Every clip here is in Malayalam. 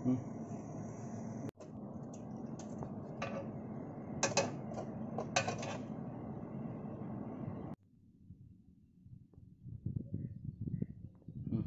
ഉം. ഉം.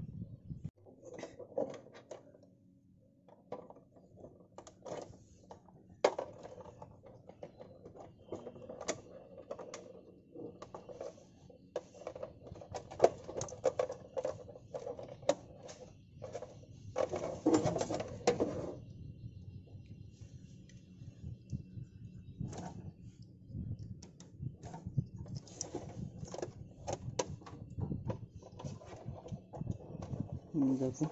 ഇതാക്കും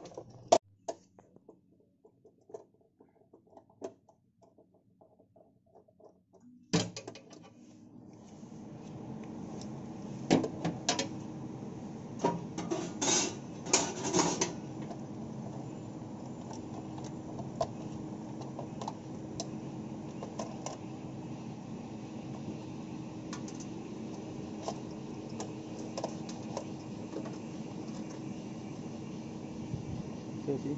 ശരി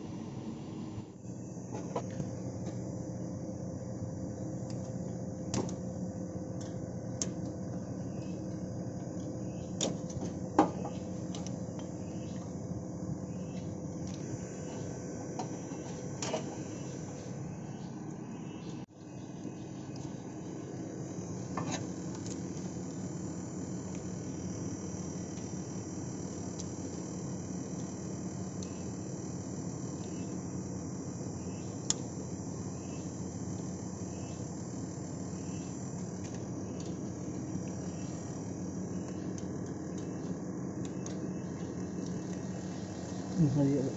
മതി അത്.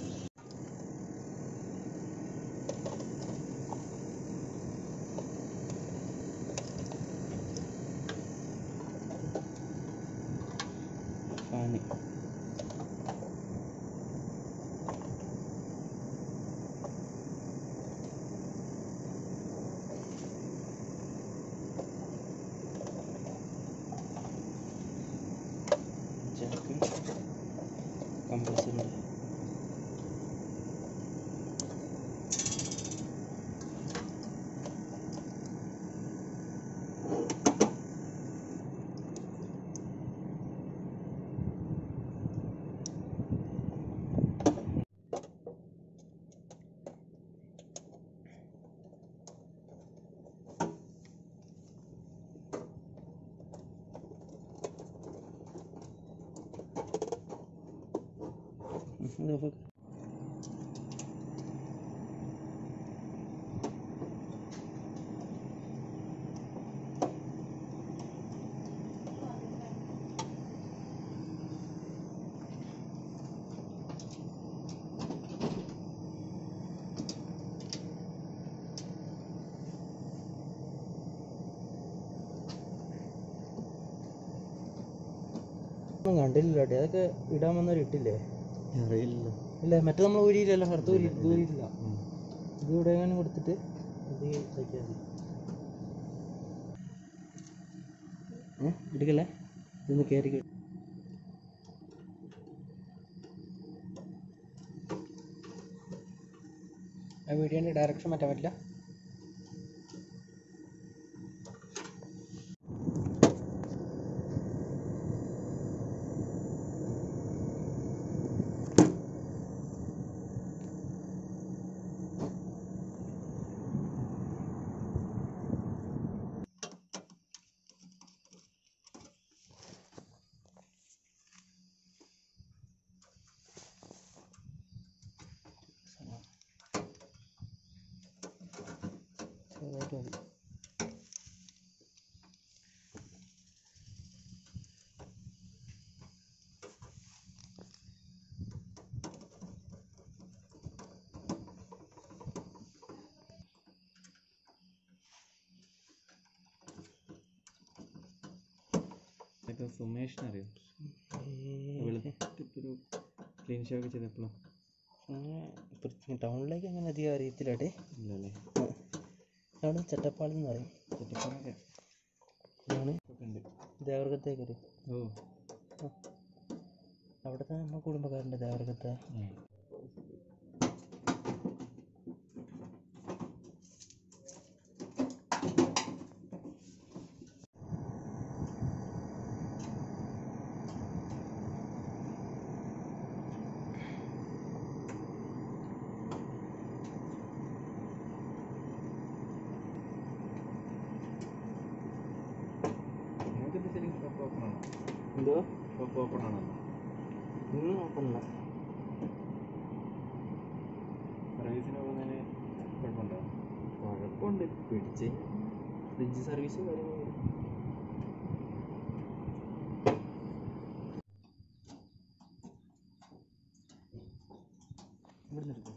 ഫാന് ജാക്ക് കമ്പൾസറി ഇതൊക്കെ ഒന്നും കണ്ടില്ല അതൊക്കെ ഇടാൻ വന്നവർ ഇട്ടില്ലേ അറിയില്ല ഇല്ല മറ്റേ നമ്മൾ ഊരിയില്ലല്ലോ അടുത്ത ഊരി ഇത് ഊരിയില്ല ഇത് ഇവിടെ എങ്ങനെ കൊടുത്തിട്ട് ഇത് ഇതാക്കിയാൽ മതി ഏ എടുക്കല്ലേ ഇതൊന്ന് കയറി ആ വീഡിയോൻ്റെ ഡയറക്ഷൻ മാറ്റാൻ പറ്റില്ല ചെറുതായിട്ട് മതി ഇതൊക്കെ സുമേഷിന് അറിയോ വെളുത്തിട്ടൊരു ക്ലീൻ ഷേവ് ഒക്കെ ചെയ്തപ്പോഴോ അങ്ങനെ ടൗണിലേക്ക് അങ്ങനെ അധികം അറിയത്തില്ലാട്ടെ ഇല്ലല്ലേ അവിടെ ചട്ടപ്പാളെന്ന് പറയും ചെറ്റപ്പാറൊക്കെ ഇതാണ് ഒക്കെ ഉണ്ട് ദേവർഗത്തേക്ക് ഒരു ഓ അവിടുത്തെ നമ്മുടെ കുടുംബക്കാരൻ്റെ ദേവർഗത്തെ ഉം. എന്തോ ഷോപ്പ് ഓപ്പൺ ആണോ ഇന്ന് നോക്കണില്ല സർവീസിന് പോകുന്നതിന് കുഴപ്പമുണ്ടോ കുഴപ്പമുണ്ട് പിടിച്ച് ഫ്രിഡ്ജ് സർവീസ് കാര്യങ്ങളും ഇവിടുന്ന് എടുക്കും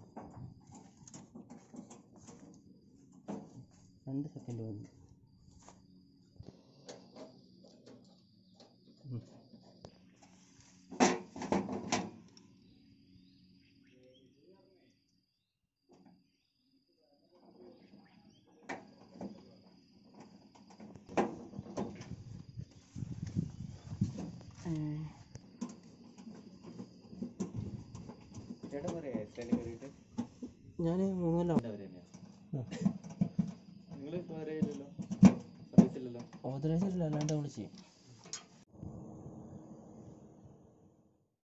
രണ്ട് സെക്കൻഡ് മതി ഉം. ചേട്ടാ പറയാ എസ്റ്റേല് കയറിയിട്ട് ഞാൻ മൂന്നല്ല അവർ തന്നെയാണ് നിങ്ങൾ ഇപ്പോൾ വരെയില്ലല്ലോ സർവീസ് ഇല്ലല്ലോ ഓതറൈസ് ഇല്ല അല്ലാണ്ട് നമ്മൾ ചെയ്യും